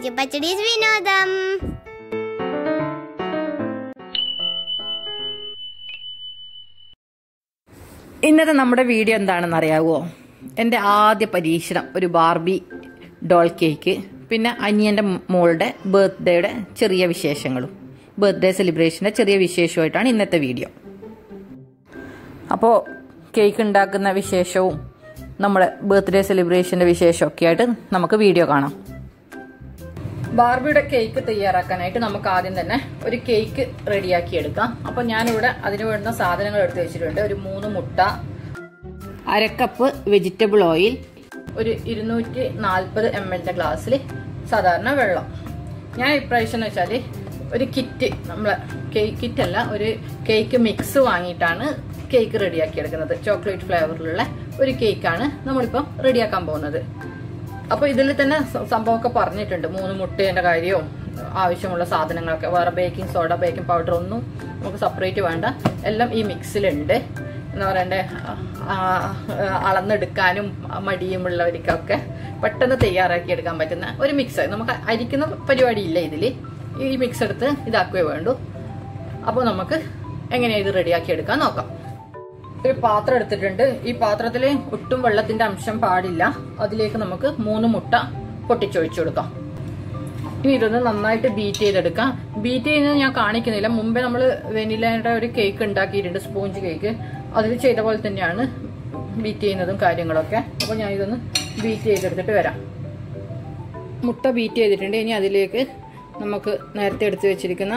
To പച്ചടീസ് വിനോദം ഇന്നത്തെ നമ്മുടെ വീഡിയോ എന്താണെന്ന് അറിയാവോ എൻ്റെ ആദ്യ പരീക്ഷണം ഒരു ബാർബി ഡോൾ കേക്ക് പിന്നെ അനിയൻ്റെ മോളുടെ ബർത്ത്ഡേയുടെ ചെറിയ വിശേഷങ്ങളും ബർത്ത്ഡേ സെലിബ്രേഷൻ്റെ ചെറിയ വിശേഷമായിട്ടാണ് ഇന്നത്തെ വീഡിയോ അപ്പോൾ കേക്ക് ഉണ്ടാക്കുന്ന വിശേഷവും നമ്മുടെ ബർത്ത്ഡേ സെലിബ്രേഷൻ്റെ വിശേഷമൊക്കെ ആയിട്ട് നമുക്ക് വീഡിയോ കാണാം ബാർബിയുടെ കേക്ക് തയ്യാറാക്കാനായിട്ട് നമുക്ക് ആദ്യം തന്നെ ഒരു കേക്ക് റെഡിയാക്കി എടുക്കാം അപ്പൊ ഞാനിവിടെ അതിന് വേണ്ടുന്ന സാധനങ്ങൾ എടുത്തു വെച്ചിട്ടുണ്ട് ഒരു മൂന്ന് മുട്ട അരക്കപ്പ് വെജിറ്റബിൾ ഓയിൽ ഒരു ഇരുന്നൂറ്റി നാൽപ്പത് എം എല്ലിന്റെ ഗ്ലാസ്സിൽ സാധാരണ വെള്ളം ഞാൻ ഇപ്രാവശ്യം എന്ന് വെച്ചാൽ ഒരു കിറ്റ് നമ്മളെ കേക്ക് കിറ്റ് അല്ല ഒരു കേക്ക് മിക്സ് വാങ്ങിയിട്ടാണ് കേക്ക് റെഡിയാക്കി എടുക്കുന്നത് ചോക്ലേറ്റ് ഫ്ലേവറിലുള്ള ഒരു കേക്കാണ് നമ്മളിപ്പം റെഡിയാക്കാൻ പോകുന്നത് അപ്പൊ ഇതിൽ തന്നെ സ- സംഭവമൊക്കെ പറഞ്ഞിട്ടുണ്ട് മൂന്ന് മുട്ടേന്റെ കാര്യവും ആവശ്യമുള്ള സാധനങ്ങളൊക്കെ വേറെ ബേക്കിംഗ് സോഡ ബേക്കിംഗ് പൗഡർ ഒന്നും നമുക്ക് സെപ്പറേറ്റ് വേണ്ട എല്ലാം ഈ മിക്സിലുണ്ട് എന്താ പറയണ്ടേ ആ, ആ, അളന്നെടുക്കാനും മടിയുമുള്ളവർക്കൊക്കെ പെട്ടെന്ന് തയ്യാറാക്കി എടുക്കാൻ പറ്റുന്ന ഒരു മിക്സ് നമുക്ക് അരിക്കുന്ന പരിപാടിയില്ല ഇതിൽ ഈ മിക്സ് എടുത്ത് ഇതാക്കുകയേ വേണ്ടൂ അപ്പോൾ നമുക്ക് എങ്ങനെയാണ് ഇത് റെഡിയാക്കി എടുക്കാൻ നോക്കാം ഒരു പാത്രം എടുത്തിട്ടുണ്ട് ഈ പാത്രത്തിൽ ഒട്ടും വെള്ളത്തിന്റെ അംശം പാടില്ല അതിലേക്ക് നമുക്ക് മൂന്ന് മുട്ട പൊട്ടിച്ചൊഴിച്ചു കൊടുക്കാം ഇനി ഇതൊന്ന് നന്നായിട്ട് ബീറ്റ് ചെയ്തെടുക്കാം ബീറ്റ് ചെയ്യുന്നത് ഞാൻ കാണിക്കുന്നില്ല മുമ്പേ നമ്മൾ വെനിലയുടെ ഒരു കേക്ക് ഉണ്ടാക്കിയിട്ടുണ്ട് സ്പോഞ്ച് കേക്ക് അതിൽ ചെയ്ത പോലെ തന്നെയാണ് ബീറ്റ് ചെയ്യുന്നതും കാര്യങ്ങളൊക്കെ അപ്പോൾ ഞാൻ ഇതൊന്ന് ബീറ്റ് ചെയ്തെടുത്തിട്ട് വരാം മുട്ട ബീറ്റ് ചെയ്തിട്ടുണ്ട് ഇനി അതിലേക്ക് നമുക്ക് നേരത്തെ എടുത്തു വെച്ചിരിക്കുന്ന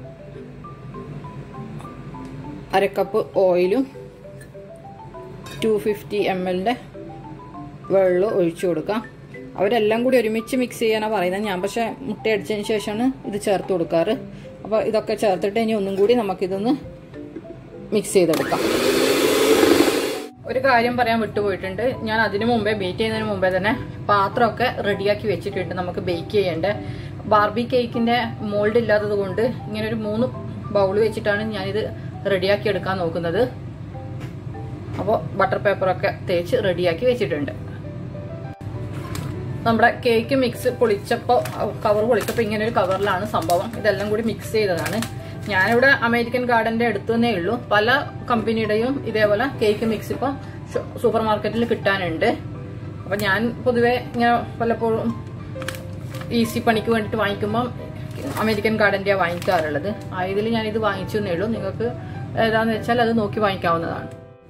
അരക്കപ്പ് ഓയിലും ടു ഫിഫ്റ്റി എം എല്ലിൻ്റെ വെള്ളം ഒഴിച്ചു കൊടുക്കാം അവരെല്ലാം കൂടി ഒരുമിച്ച് മിക്സ് ചെയ്യാനാണ് പറയുന്നത് ഞാൻ പക്ഷേ മുട്ട അടിച്ചതിന് ശേഷമാണ് ഇത് ചേർത്ത് കൊടുക്കാറ് അപ്പോൾ ഇതൊക്കെ ചേർത്തിട്ട് ഇനി ഒന്നും കൂടി നമുക്കിതൊന്ന് മിക്സ് ചെയ്തെടുക്കാം ഒരു കാര്യം പറയാൻ വിട്ടുപോയിട്ടുണ്ട് ഞാൻ അതിനു മുമ്പേ ബീറ്റ് ചെയ്യുന്നതിന് മുമ്പേ തന്നെ പാത്രമൊക്കെ റെഡിയാക്കി വെച്ചിട്ടുണ്ട് നമുക്ക് ബേക്ക് ചെയ്യേണ്ട ബാർബി കേക്കിന്റെ മോൾഡ് ഇല്ലാത്തത് കൊണ്ട് ഇങ്ങനെ ഒരു മൂന്ന് ബൗൾ വെച്ചിട്ടാണ് ഞാനിത് റെഡിയാക്കി എടുക്കാൻ നോക്കുന്നത് അപ്പോൾ ബട്ടർ പേപ്പറൊക്കെ തേച്ച് റെഡിയാക്കി വെച്ചിട്ടുണ്ട് നമ്മുടെ കേക്ക് മിക്സ് പൊളിച്ചപ്പോൾ കവർ പൊളിച്ചപ്പോൾ ഇങ്ങനെ ഒരു കവറിലാണ് സംഭവം ഇതെല്ലാം കൂടി മിക്സ് ചെയ്തതാണ് ഞാനിവിടെ അമേരിക്കൻ ഗാർഡന്റെ അടുത്തു തന്നേ ഉള്ളൂ പല കമ്പനിയുടെയും ഇതേപോലെ കേക്ക് മിക്സ് ഇപ്പോൾ സൂപ്പർ മാർക്കറ്റിൽ കിട്ടാനുണ്ട് അപ്പൊ ഞാൻ പൊതുവെ ഇങ്ങനെ പലപ്പോഴും ഈസി പണിക്ക് വേണ്ടിയിട്ട് വാങ്ങിക്കുമ്പോൾ അമേരിക്കൻ ഗാർഡന്റെയാണ് വാങ്ങിക്കാറുള്ളത് ആയതിൽ ഞാൻ ഇത് വാങ്ങിച്ചു എന്നേ ഉള്ളൂ നിങ്ങൾക്ക് ഏതാന്ന് വെച്ചാൽ അത് നോക്കി വാങ്ങിക്കാവുന്നതാണ്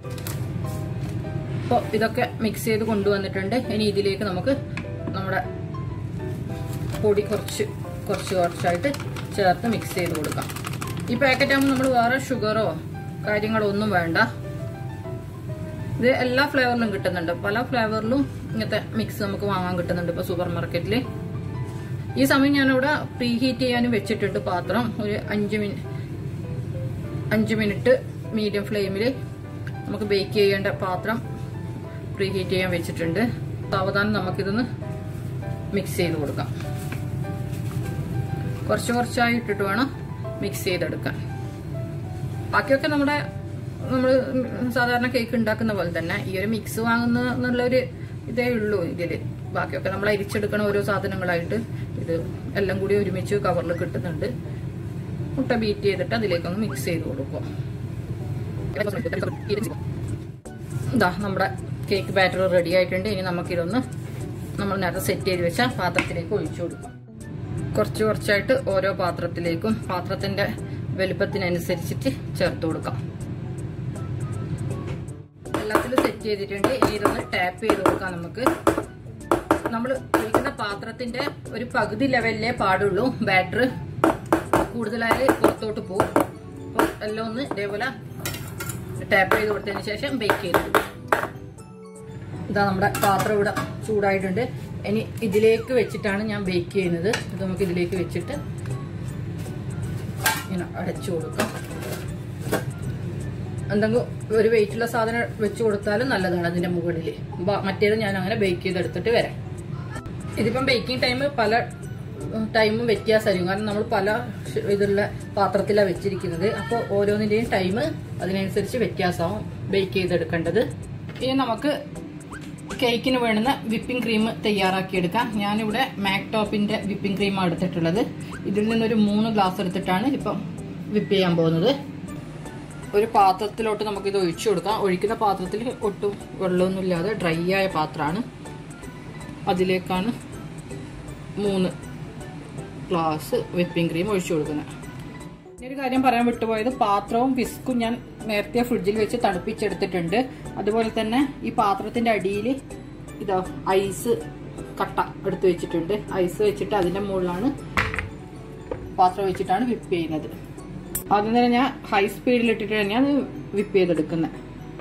അപ്പോൾ ഇതൊക്കെ മിക്സ് ചെയ്ത് കൊണ്ടുവന്നിട്ടുണ്ട് ഇനി ഇതിലേക്ക് നമുക്ക് നമ്മുടെ പൊടി കുറച്ച് കുറച്ച് കുറച്ചായിട്ട് ചേർത്ത് മിക്സ് ചെയ്ത് കൊടുക്കാം ഈ പാക്കറ്റ് ആകുമ്പോൾ നമ്മൾ വേറെ ഷുഗറോ കാര്യങ്ങളോ ഒന്നും വേണ്ട ഇത് എല്ലാ ഫ്ലേവറിലും കിട്ടുന്നുണ്ട് പല ഫ്ലേവറിലും ഇങ്ങനത്തെ മിക്സ് നമുക്ക് വാങ്ങാൻ കിട്ടുന്നുണ്ട് ഇപ്പോൾ സൂപ്പർ മാർക്കറ്റിൽ ഈ സമയം ഞാനിവിടെ പ്രീ ഹീറ്റ് ചെയ്യാനും വെച്ചിട്ടുണ്ട് പാത്രം ഒരു അഞ്ച് മിനിറ്റ് അഞ്ച് മിനിറ്റ് മീഡിയം ഫ്ലെയിമിൽ നമുക്ക് ബേക്ക് ചെയ്യേണ്ട പാത്രം പ്രീ ഹീറ്റ് ചെയ്യാൻ വെച്ചിട്ടുണ്ട് സാവധാനം നമുക്കിതൊന്ന് മിക്സ് ചെയ്ത് കൊടുക്കാം കുറച്ച് കുറച്ചായി ഇട്ടിട്ട് വേണം മിക്സ് ചെയ്തെടുക്കാൻ ബാക്കിയൊക്കെ നമ്മുടെ നമ്മൾ സാധാരണ കേക്ക് ഉണ്ടാക്കുന്ന പോലെ തന്നെ ഈ ഒരു മിക്സ് വാങ്ങുന്ന എന്നുള്ള ഒരു ഇതേ ഉള്ളൂ ഇതിൽ ബാക്കിയൊക്കെ നമ്മൾ അരിച്ചെടുക്കണ ഓരോ സാധനങ്ങളായിട്ട് ഇത് എല്ലാം കൂടി ഒരുമിച്ച് കവറിൽ കിട്ടുന്നുണ്ട് മുട്ട ബീറ്റ് ചെയ്തിട്ട് അതിലേക്കൊന്ന് മിക്സ് ചെയ്ത് കൊടുക്കുക ഇതാ നമ്മുടെ കേക്ക് ബാറ്റർ റെഡി ആയിട്ടുണ്ട് ഇനി നമുക്കിതൊന്ന് നമ്മൾ നേരത്തെ സെറ്റ് ചെയ്ത് വെച്ച പാത്രത്തിലേക്ക് ഒഴിച്ചു കൊടുക്കാം കുറച്ച് കുറച്ചായിട്ട് ഓരോ പാത്രത്തിലേക്കും പാത്രത്തിന്റെ വലുപ്പത്തിനനുസരിച്ചിട്ട് ചേർത്ത് കൊടുക്കാം എല്ലാത്തിലും സെറ്റ് ചെയ്തിട്ടുണ്ട് ഇനി ഇതൊന്ന് ടാപ്പ് ചെയ്ത് കൊടുക്കാം നമുക്ക് നമ്മൾ ഒഴിക്കുന്ന പാത്രത്തിന്റെ ഒരു പകുതി ലെവലിലേ പാടുള്ളൂ ബാറ്റർ കൂടുതലായി പുറത്തോട്ട് പോകും അപ്പോൾ എല്ലാം ഒന്ന് ഇതേപോലെ ടാപ്പ് ചെയ്ത് കൊടുത്തതിന് ശേഷം ബേക്ക് ചെയ്തെടുക്കും ഇതാ നമ്മുടെ പാത്രം ഇവിടെ ചൂടായിട്ടുണ്ട് ഇനി ഇതിലേക്ക് വെച്ചിട്ടാണ് ഞാൻ ബേക്ക് ചെയ്യുന്നത് ഇത് നമുക്ക് ഇതിലേക്ക് വെച്ചിട്ട് ഇങ്ങനെ അടച്ചു കൊടുക്കാം എന്തെങ്കിലും ഒരു വെയിറ്റുള്ള സാധനം വെച്ച് കൊടുത്താലും നല്ലതാണ് അതിന്റെ മുകളിൽ മറ്റേത് ഞാൻ അങ്ങനെ ബേക്ക് ചെയ്തെടുത്തിട്ട് വരാം ഇതിപ്പം ബേക്കിംഗ് ടൈം പല ടൈമും വ്യത്യാസമായിരിക്കും കാരണം നമ്മൾ പല ഷ് ഇതുള്ള പാത്രത്തിലാണ് വെച്ചിരിക്കുന്നത് അപ്പോൾ ഓരോന്നിന്റെയും ടൈം അതിനനുസരിച്ച് വ്യത്യാസമാവും ബേക്ക് ചെയ്തെടുക്കേണ്ടത് ഇനി നമുക്ക് കേക്കിന് വേണ്ടുന്ന വിപ്പിംഗ് ക്രീം തയ്യാറാക്കിയെടുക്കാം ഞാനിവിടെ മാക്ടോപ്പിന്റെ വിപ്പിംഗ് ക്രീമാണ് എടുത്തിട്ടുള്ളത് ഇതിൽ നിന്നൊരു മൂന്ന് ഗ്ലാസ് എടുത്തിട്ടാണ് ഇപ്പം വിപ്പ് ചെയ്യാൻ പോകുന്നത് ഒരു പാത്രത്തിലോട്ട് നമുക്കിത് ഒഴിച്ചു കൊടുക്കാം ഒഴിക്കുന്ന പാത്രത്തിൽ ഒട്ടും വെള്ളമൊന്നുമില്ലാതെ ഡ്രൈ ആയ പാത്രമാണ് അതിലേക്കാണ് മൂന്ന് ഗ്ലാസ് വിപ്പിംഗ് ക്രീം ഒഴിച്ചു കൊടുക്കുന്നത് ഒരു കാര്യം പറയാൻ വിട്ടുപോയത് പാത്രവും വിസ്കും ഞാൻ നേരത്തെ ഫ്രിഡ്ജിൽ വെച്ച് തണുപ്പിച്ചെടുത്തിട്ടുണ്ട് അതുപോലെ തന്നെ ഈ പാത്രത്തിന്റെ അടിയിൽ ഇതോ ഐസ് കട്ട എടുത്തു വെച്ചിട്ടുണ്ട് ഐസ് വെച്ചിട്ട് അതിന്റെ മുകളിലാണ് പാത്രം വെച്ചിട്ടാണ് വിപ്പ് ചെയ്യുന്നത് ആദ്യം തന്നെ ഞാൻ ഹൈ സ്പീഡിൽ ഇട്ടിട്ട് തന്നെയാണ് വിപ്പ് ചെയ്തെടുക്കുന്നത്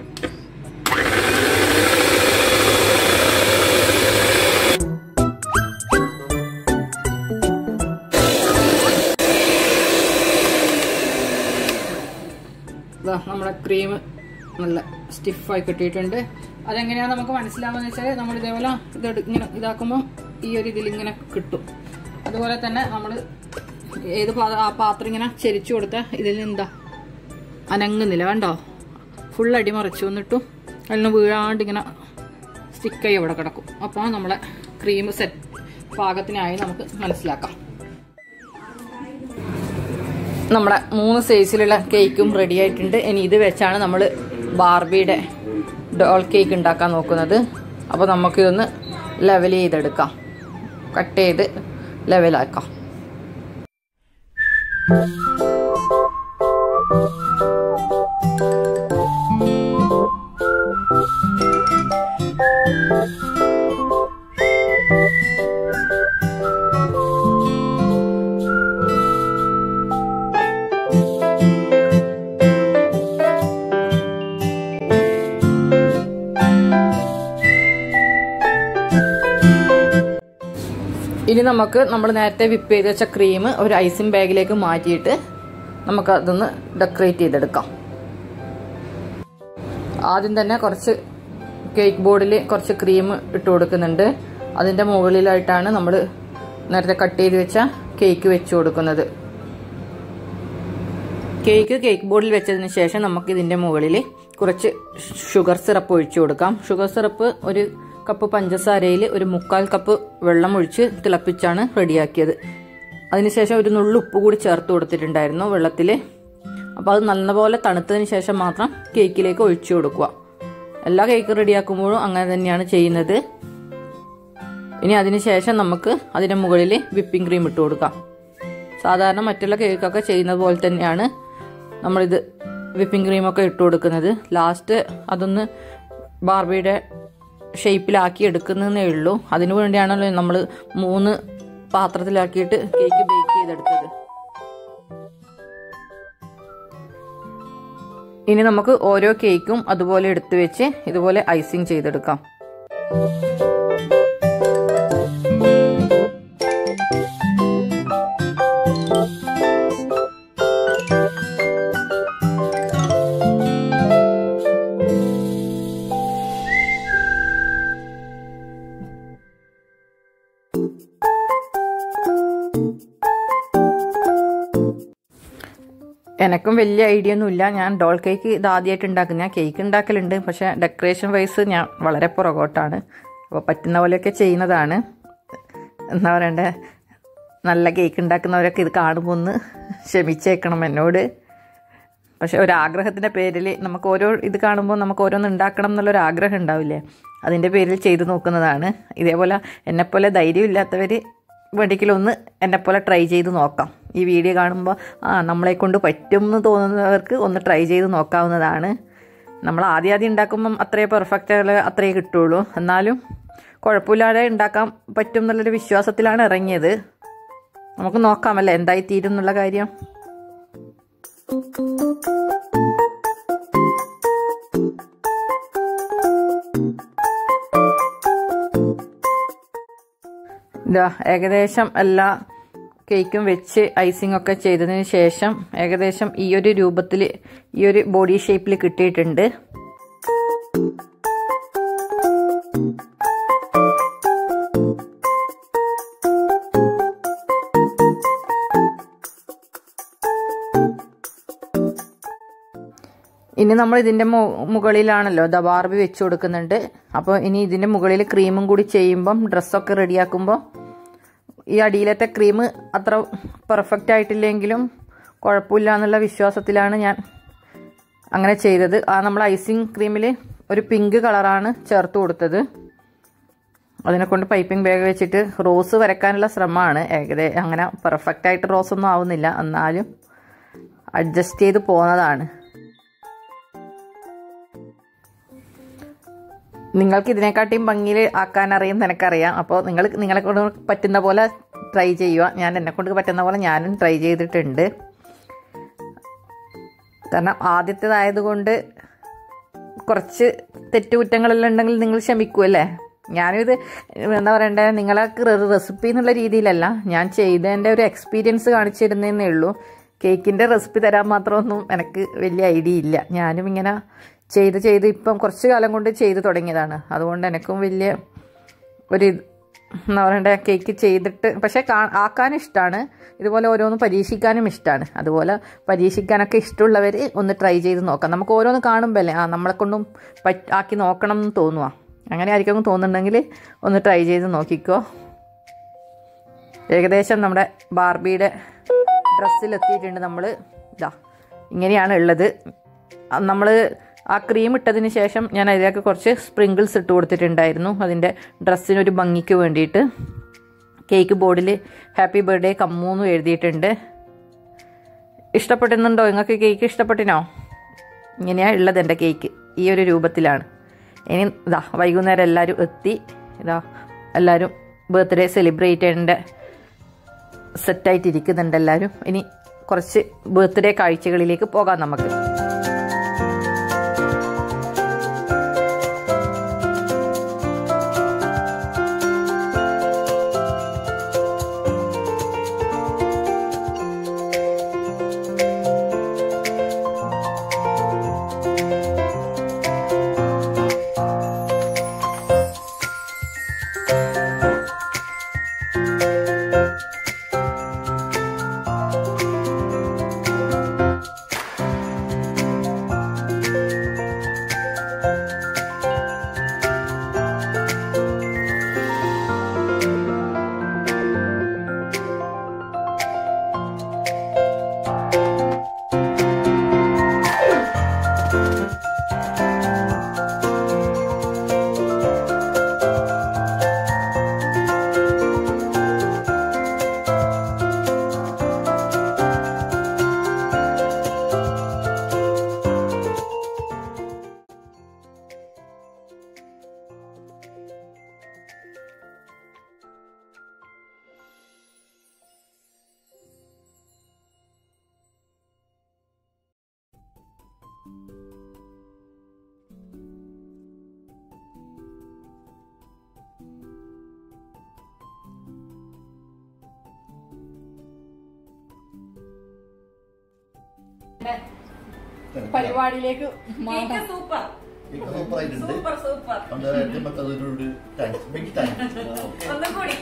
നമ്മുടെ ക്രീം നല്ല സ്റ്റിഫായി കിട്ടിയിട്ടുണ്ട് അതെങ്ങനെയാണ് നമുക്ക് മനസ്സിലാവുക വെച്ചാൽ നമ്മൾ ഇതേപോലെ ഇത് ഇങ്ങനെ ഇതാക്കുമ്പോൾ ഈ ഒരു ഇതിൽ ഇങ്ങനെ കിട്ടും അതുപോലെ തന്നെ നമ്മൾ ഏത് ആ പാത്രം ഇങ്ങനെ ചെരിച്ചു കൊടുത്താൽ ഇതിൽ എന്താ അനങ്ങുന്നില്ല കണ്ടോ ഫുൾ അടിമറിച്ചു വന്നിട്ടും അതിന് വീഴാണ്ട് ഇങ്ങനെ സ്റ്റിക്കായി അവിടെ കിടക്കും അപ്പോൾ നമ്മളെ ക്രീം സെറ്റ് പാകത്തിനായി നമുക്ക് മനസ്സിലാക്കാം നമ്മുടെ മൂന്ന് സൈസിലുള്ള കേക്കും റെഡി ആയിട്ടുണ്ട് ഇനി ഇത് വെച്ചാണ് നമ്മൾ ബാർബിയുടെ ഡോൾ കേക്ക് ഉണ്ടാക്കാൻ നോക്കുന്നത് അപ്പോൾ നമുക്കിതൊന്ന് ലെവൽ ചെയ്തെടുക്കാം കട്ട് ചെയ്ത് ലെവലാക്കാം ഇനി നമുക്ക് നമ്മൾ നേരത്തെ വിപ്പ് ചെയ്ത് വെച്ച ക്രീം ഒരു ഐസിങ് ബാഗിലേക്ക് മാറ്റിയിട്ട് നമുക്ക് അതൊന്ന് ഡെക്കറേറ്റ് ചെയ്തെടുക്കാം ആദ്യം തന്നെ കുറച്ച് കേക്ക് ബോർഡിൽ കുറച്ച് ക്രീം ഇട്ട് കൊടുക്കുന്നുണ്ട് അതിൻ്റെ മുകളിലായിട്ടാണ് നമ്മൾ നേരത്തെ കട്ട് ചെയ്ത് വെച്ച കേക്ക് വെച്ച് കൊടുക്കുന്നത് കേക്ക് കേക്ക് ബോർഡിൽ വെച്ചതിന് ശേഷം നമുക്ക് ഇതിൻ്റെ മുകളിൽ കുറച്ച് ഷുഗർ സിറപ്പ് ഒഴിച്ചു കൊടുക്കാം ഷുഗർ സിറപ്പ് ഒരു കപ്പ് പഞ്ചസാരയിൽ ഒരു മുക്കാൽ കപ്പ് വെള്ളം ഒഴിച്ച് തിളപ്പിച്ചാണ് റെഡിയാക്കിയത് അതിനുശേഷം ഒരു നുള്ളു ഉപ്പ് കൂടി ചേർത്ത് കൊടുത്തിട്ടുണ്ടായിരുന്നു വെള്ളത്തിൽ അപ്പോൾ അത് നല്ലപോലെ തണുത്തതിന് ശേഷം മാത്രം കേക്കിലേക്ക് ഒഴിച്ചു കൊടുക്കുക എല്ലാ കേക്ക് റെഡിയാക്കുമ്പോഴും അങ്ങനെ തന്നെയാണ് ചെയ്യുന്നത് ഇനി അതിനുശേഷം നമുക്ക് അതിന് മുകളിൽ വിപ്പിംഗ് ക്രീം ഇട്ട് കൊടുക്കാം സാധാരണ മറ്റുള്ള കേക്കൊക്കെ ചെയ്യുന്നത് പോലെ തന്നെയാണ് നമ്മളിത് വിപ്പിംഗ് ക്രീമൊക്കെ ഇട്ട് കൊടുക്കുന്നത് ലാസ്റ്റ് അതൊന്ന് ബാർബിയുടെ ഷേപ്പിലാക്കി എടുക്കുന്നതേ ഉള്ളൂ അതിനു വേണ്ടിയാണല്ലോ നമ്മൾ മൂന്ന് പാത്രത്തിലാക്കിയിട്ട് കേക്ക് ബേക്ക് ചെയ്തെടുത്തത് ഇനി നമുക്ക് ഓരോ കേക്കും അതുപോലെ എടുത്തു വെച്ച് ഇതുപോലെ ഐസിങ് ചെയ്തെടുക്കാം എനക്കും വലിയ ഐഡിയ ഒന്നുമില്ല ഞാൻ ഡോൾ കേക്ക് ഇത് ആദ്യമായിട്ട് ഉണ്ടാക്കുന്നത് ഞാൻ കേക്ക് ഉണ്ടാക്കലുണ്ട് പക്ഷേ ഡെക്കറേഷൻ വൈസ് ഞാൻ വളരെ പുറകോട്ടാണ് അപ്പോൾ പറ്റുന്ന പോലെയൊക്കെ ചെയ്യുന്നതാണ് എന്താ പറയണ്ടേ നല്ല കേക്ക് ഉണ്ടാക്കുന്നവരൊക്കെ ഇത് കാണുമ്പോൾ ഒന്ന് ക്ഷമിച്ചേക്കണം എന്നോട് പക്ഷെ ഒരാഗ്രഹത്തിൻ്റെ പേരിൽ നമുക്ക് ഓരോ ഇത് കാണുമ്പോൾ നമുക്ക് ഓരോന്ന് ഉണ്ടാക്കണം എന്നുള്ളൊരു ആഗ്രഹം ഉണ്ടാവില്ലേ അതിൻ്റെ പേരിൽ ചെയ്തു നോക്കുന്നതാണ് ഇതേപോലെ എന്നെപ്പോലെ ധൈര്യമില്ലാത്തവർ വേണ്ടിക്കലും ഒന്ന് എന്നെപ്പോലെ ട്രൈ ചെയ്ത് നോക്കാം ഈ വീഡിയോ കാണുമ്പോൾ ആ നമ്മളെ കൊണ്ട് പറ്റും എന്ന് തോന്നുന്നവർക്ക് ഒന്ന് ട്രൈ ചെയ്ത് നോക്കാവുന്നതാണ് നമ്മൾ ആദ്യം ആദ്യം ഉണ്ടാക്കുമ്പം അത്രേ പെർഫെക്റ്റ് അത്രേ കിട്ടുള്ളൂ എന്നാലും കുഴപ്പമില്ലാതെ ഉണ്ടാക്കാൻ പറ്റും എന്നുള്ളൊരു വിശ്വാസത്തിലാണ് ഇറങ്ങിയത് നമുക്ക് നോക്കാമല്ലേ എന്തായി തീരും എന്നുള്ള കാര്യം ഇതാ ഏകദേശം എല്ലാ കേക്കും വെച്ച് ഐസിംഗ് ഒക്കെ ചെയ്തതിന് ശേഷം ഏകദേശം ഈ ഒരു രൂപത്തിൽ ഈ ഒരു ബോഡി ഷേപ്പിൽ കിട്ടിയിട്ടുണ്ട് ഇനി നമ്മൾ ഇതിന്റെ മുകളിലാണല്ലോ ദ ബാർബി വെച്ച് കൊടുക്കുന്നുണ്ട് അപ്പോൾ ഇനി ഇതിന്റെ മുകളിൽ ക്രീമും കൂടി ചെയ്യുമ്പം ഡ്രസ്സൊക്കെ റെഡിയാക്കുമ്പോൾ ഈ അടിയിലത്തെ ക്രീം അത്ര പെർഫെക്റ്റ് ആയിട്ടില്ലെങ്കിലും കുഴപ്പമില്ല എന്നുള്ള വിശ്വാസത്തിലാണ് ഞാൻ അങ്ങനെ ചെയ്തത് ആ നമ്മൾ ഐസിങ് ക്രീമിൽ ഒരു പിങ്ക് കളറാണ് ചേർത്ത് കൊടുത്തത് അതിനെ കൊണ്ട് പൈപ്പിംഗ് ബാഗ് വെച്ചിട്ട് റോസ് വരയ്ക്കാനുള്ള ശ്രമമാണ് ഏകദേശം അങ്ങനെ പെർഫെക്റ്റ് ആയിട്ട് റോസ് ഒന്നും ആവുന്നില്ല എന്നാലും അഡ്ജസ്റ്റ് ചെയ്ത് പോകുന്നതാണ് നിങ്ങൾക്ക് ഇതിനെക്കാട്ടിയും ഭംഗിയിൽ ആക്കാൻ അറിയും നിനക്കറിയാം അപ്പോൾ നിങ്ങൾ നിങ്ങളെ കൊണ്ട് പറ്റുന്ന പോലെ ട്രൈ ചെയ്യുക ഞാൻ എന്നെ കൊണ്ട് പറ്റുന്ന പോലെ ഞാനും ട്രൈ ചെയ്തിട്ടുണ്ട് കാരണം ആദ്യത്തേതായതുകൊണ്ട് കുറച്ച് തെറ്റുകുറ്റങ്ങളെല്ലാം ഉണ്ടെങ്കിൽ നിങ്ങൾ ക്ഷമിക്കുമല്ലേ ഞാനും ഇത് എന്താ പറയണ്ടേ നിങ്ങളെ റെസിപ്പി എന്നുള്ള രീതിയിലല്ല ഞാൻ ചെയ്തതിൻ്റെ ഒരു എക്സ്പീരിയൻസ് കാണിച്ചു തരുന്നതേ ഉള്ളൂ കേക്കിൻ്റെ റെസിപ്പി തരാൻ മാത്രമൊന്നും എനിക്ക് വലിയ ഐഡിയ ഇല്ല ഞാനും ഇങ്ങനെ ചെയ്ത് ചെയ്ത് ഇപ്പം കുറച്ച് കാലം കൊണ്ട് ചെയ്ത് തുടങ്ങിയതാണ് അതുകൊണ്ട് എനിക്കും വലിയ ഒരു എന്താ പറയണ്ടേ കേക്ക് ചെയ്തിട്ട് പക്ഷേ ആക്കാനും ഇഷ്ടമാണ് ഇതുപോലെ ഓരോന്ന് പരീക്ഷിക്കാനും ഇഷ്ടമാണ് അതുപോലെ പരീക്ഷിക്കാനൊക്കെ ഇഷ്ടമുള്ളവർ ഒന്ന് ട്രൈ ചെയ്ത് നോക്കാം നമുക്ക് ഓരോന്ന് കാണുമ്പോൾ അല്ലേ ആ നമ്മളെ കൊണ്ടും പറ്റ് ആക്കി നോക്കണം എന്ന് തോന്നുക അങ്ങനെ ആയിരിക്കും തോന്നുന്നുണ്ടെങ്കിൽ ഒന്ന് ട്രൈ ചെയ്ത് നോക്കിക്കോ ഏകദേശം നമ്മുടെ ബാർബിയുടെ ഡ്രസ്സിലെത്തിയിട്ടുണ്ട് നമ്മൾ ഇതാ ഇങ്ങനെയാണ് ഉള്ളത് നമ്മൾ ആ ക്രീം ഇട്ടതിന് ശേഷം ഞാൻ അതിലേക്ക് കുറച്ച് സ്പ്രിങ്കിൾസ് ഇട്ട് കൊടുത്തിട്ടുണ്ടായിരുന്നു അതിൻ്റെ ഡ്രസ്സിനൊരു ഭംഗിക്ക് വേണ്ടിയിട്ട് കേക്ക് ബോർഡിൽ ഹാപ്പി ബർത്ത്ഡേ കമ്മൂന്നും എഴുതിയിട്ടുണ്ട് ഇഷ്ടപ്പെടുന്നുണ്ടോ നിങ്ങൾക്ക് കേക്ക് ഇഷ്ടപ്പെട്ടിനോ ഇങ്ങനെയാണ് ഉള്ളത് എൻ്റെ കേക്ക് ഈ ഒരു രൂപത്തിലാണ് ഇനി ഇതാ വൈകുന്നേരം എല്ലാവരും എത്തി ഇതാ എല്ലാവരും ബർത്ത്ഡേ സെലിബ്രേറ്റ് ചെയ്യേണ്ട സെറ്റായിട്ട് ഇരിക്കുന്നുണ്ട് എല്ലാവരും ഇനി കുറച്ച് ബർത്ത്ഡേ കാഴ്ചകളിലേക്ക് പോകാം നമുക്ക് പരിപാടിയിലേക്ക് കേക്ക് സൂപ്പർ കേക്ക് സൂപ്പറായിട്ടുണ്ട് സൂപ്പർ സൂപ്പർ അന്നേരം അതൊരു താങ്ക്സ് ബിഗ് താങ്ക്സ് ഒന്നും കൂടി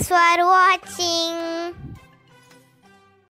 for watching.